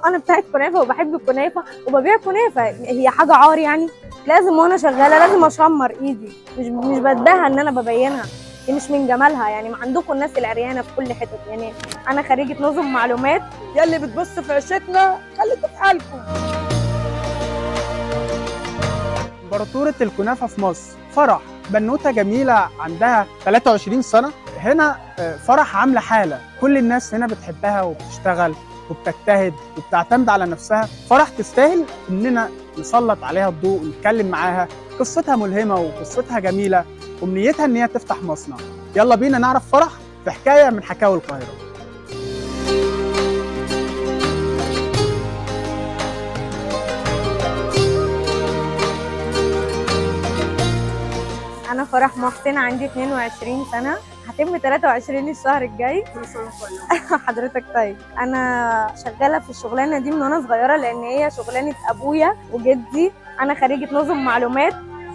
انا بتاعت كنافه وبحب الكنافه وببيع كنافه هي حاجه عار يعني لازم وانا شغاله لازم اشمر ايدي مش مش بتباهى ان انا ببينها دي مش من جمالها يعني ما عندكم الناس العريانه في كل حتت يعني انا خريجه نظم معلومات يا اللي بتبص في عيشتنا خليكم في حالكم امبراطورة الكنافة في مصر فرح بنوتة جميلة عندها 23 سنة هنا آه، فرح عاملة حالة كل الناس هنا بتحبها وبتشتغل وبتجتهد وبتعتمد على نفسها فرح تستاهل اننا نسلط عليها الضوء ونتكلم معاها قصتها ملهمة وقصتها جميلة ومنيتها ان هي تفتح مصنع يلا بينا نعرف فرح في حكاية من حكاوي القاهرة انا فرح محسن عندي 22 سنه هتم 23 الشهر الجاي حضرتك طيب انا شغاله في الشغلانه دي من وانا صغيره لان هي شغلانه ابويا وجدي انا خريجه نظم معلومات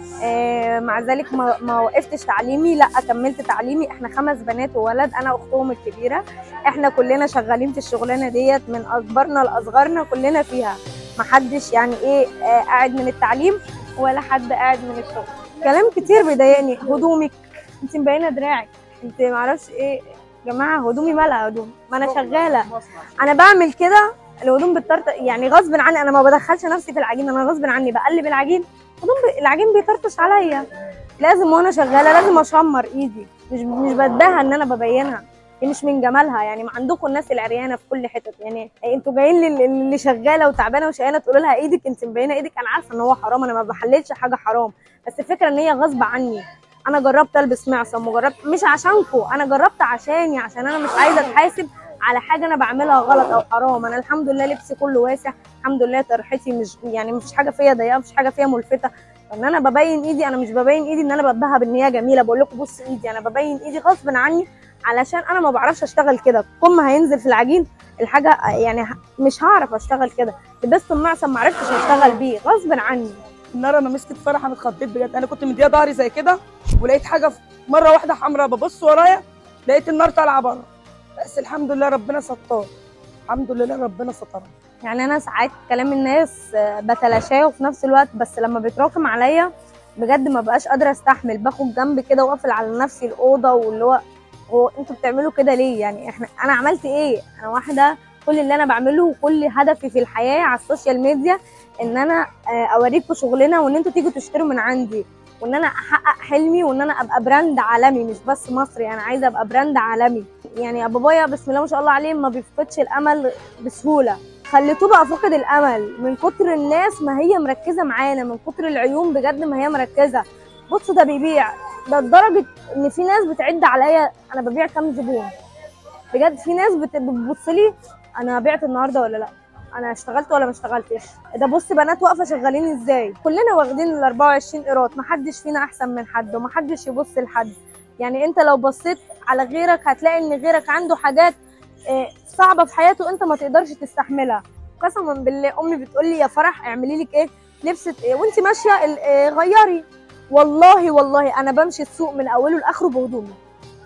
آه، مع ذلك ما, ما وقفتش تعليمي لا كملت تعليمي احنا خمس بنات وولد انا اختهم الكبيره احنا كلنا شغالين في الشغلانه ديت من اكبرنا لاصغرنا كلنا فيها محدش يعني ايه آه، قاعد من التعليم ولا حد قاعد من الشغل كلام كتير بيضايقني هدومك انت مبينه دراعك انت معرفش ايه يا جماعه هدومي مالها هدوم ما انا شغاله انا بعمل كده الهدوم بتطرطش يعني غصب عني انا ما بدخلش نفسي في العجين انا غصب عني بقلب العجين هدوم ب... العجين بيطرطش عليا لازم وانا شغاله لازم اشمر ايدي مش مش بتباهى ان انا ببينها دي مش من جمالها يعني ما عندكم الناس العريانه في كل حتت يعني انتوا جايين لل- اللي شغاله وتعبانه وشقيانه تقولوا لها ايدك انت مبينه ايدك انا عارفه ان هو حرام انا ما بحللش حاجه حرام بس الفكره ان هي غصب عني انا جربت البس معصم وجربت مش عشانكم انا جربت عشاني عشان انا مش عايزه اتحاسب على حاجه انا بعملها غلط او حرام انا الحمد لله لبسي كله واسع الحمد لله طرحتي مش يعني مفيش حاجه فيا ضيقه مفيش حاجه فيا ملفته ان انا ببين ايدي انا مش ببين ايدي ان انا ببهى بان هي جميله بقول لكم بص ايدي انا ببين ايدي غصب عني علشان انا ما بعرفش اشتغل كده كل ما هينزل في العجين الحاجه يعني ه- مش هعرف اشتغل كده لبست المعصم ما عرفتش اشتغل بيه غصب عني النار انا مسكت فرح انا اتخضيت بجد انا كنت مديه ظهري زي كده ولقيت حاجه في- مره واحده حمراء ببص ورايا لقيت النار طالعه بره بس الحمد لله ربنا ستار الحمد لله ربنا سترها يعني انا ساعات كلام الناس آه، بتلاشاه وفي نفس الوقت بس لما بيتراكم عليا بجد ما بقاش قادره استحمل باخد جنب كده واقفل على نفسي الاوضه واللي هو هو انتوا بتعملوا كده ليه يعني احنا انا عملت ايه انا واحده كل اللي انا بعمله وكل هدفي في الحياه على السوشيال ميديا ان انا آه، اوريكم شغلنا وان انتوا تيجوا تشتروا من عندي وان انا احقق حلمي وان انا ابقى براند عالمي مش بس مصري انا عايزه ابقى براند عالمي يعني بابايا بسم الله ما شاء الله عليه ما بيفقدش الامل بسهوله خليتوه بقى فقد الامل من كتر الناس ما هي مركزه معانا من كتر العيون بجد ما هي مركزه بص ده بيبيع ده لدرجه ان في ناس بتعد عليا انا ببيع كام زبون بجد في ناس بت- بتبص لي انا بعت النهارده ولا لا انا اشتغلت ولا ما اشتغلتش ده بص بنات واقفه شغالين ازاي كلنا واخدين ال 24 قيراط محدش فينا احسن من حد ومحدش يبص لحد يعني انت لو بصيت على غيرك هتلاقي ان غيرك عنده حاجات آه، صعبه في حياته انت ما تقدرش تستحملها قسما بالله امي بتقول لي يا فرح اعملي لك ايه لبست ايه وانت ماشيه ال- آه، غيري والله والله انا بمشي السوق من اوله لاخره بهدومي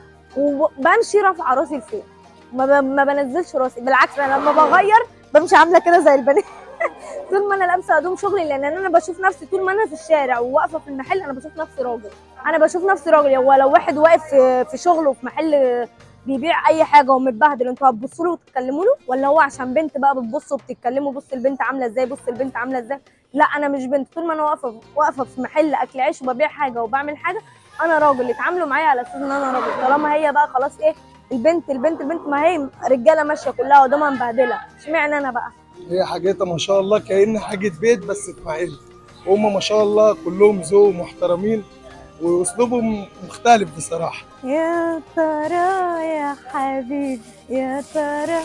وبمشي رافعه راسي لفوق ما, ب... ما بنزلش راسي بالعكس انا لما بغير بمشي عامله كده زي البنات طول ما انا لابسه هدوم شغلي لان انا بشوف نفسي طول ما انا في الشارع وواقفه في المحل انا بشوف نفسي راجل انا بشوف نفسي راجل هو لو واحد واقف في, في شغله في محل بيبيع اي حاجه ومتبهدل انتوا هتبصوا له وتتكلموا له ولا هو عشان بنت بقى بتبصوا وبتتكلموا بص البنت عامله ازاي بص البنت عامله ازاي لا انا مش بنت طول ما انا واقفه واقفه في محل اكل عيش وببيع حاجه وبعمل حاجه انا راجل اتعاملوا معايا على اساس ان انا راجل طالما هي بقى خلاص ايه البنت البنت البنت ما هي رجاله ماشيه كلها قدامها مبهدله اشمعنى انا بقى هي حاجتها ما شاء الله كأن حاجة بيت بس في محل هم ما شاء الله كلهم ذوق محترمين واسلوبهم مختلف بصراحة يا ترى يا حبيبي يا ترى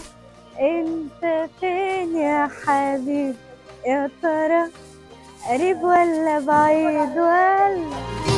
انت فين يا حبيبي يا ترى قريب ولا بعيد ولا